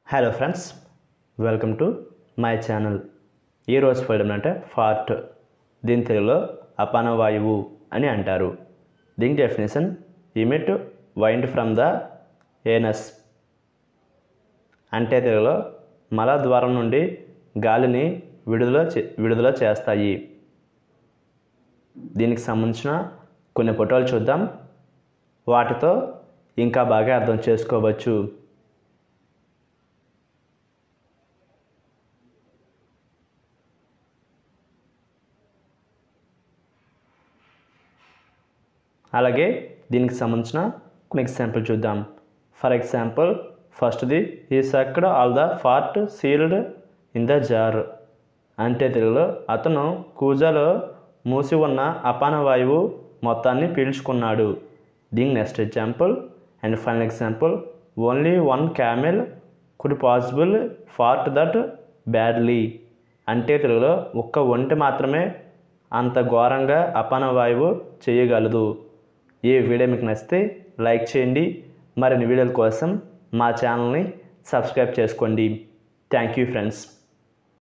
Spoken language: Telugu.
hello friends welcome to my channel ఈరోజు పడడం అంటే ఫార్ట్ దీని తెలుగులో అపాన వాయువు అని అంటారు దీని definition emit wind from the anus అంటే తెలుగులో మల ద్వారం నుండి గాలిని విడుదల చే- విడుదల చేస్తాయి దీనికి సంబంధించిన కొన్ని ఫోటోలు చూద్దాం వాటితో ఇంకా బాగా అర్థం చేసుకోవచ్చు అలాగే దీనికి సంబంధించిన కొన్ని ఎగ్జాంపుల్ చూద్దాం ఫర్ ఎగ్జాంపుల్ ఫస్ట్ది ఈ sucked all the fart sealed in the jar అంటే తెలుగులో అతను కూజాలో మూసి ఉన్న అపాన వాయువు మొత్తాన్ని పీల్చుకున్నాడు దీని next example and final example only one camel could possible fart that badly అంటే తెలుగులో ఒక్క ఒంటి మాత్రమే అంత ఘోరంగా అపాన వాయువు చేయగలదు ఈ వీడియో మీకు నచ్చితే లైక్ చేయండి మరిన్ని వీడియోల కోసం మా ఛానల్ని సబ్స్క్రైబ్ చేసుకోండి థ్యాంక్ యూ ఫ్రెండ్స్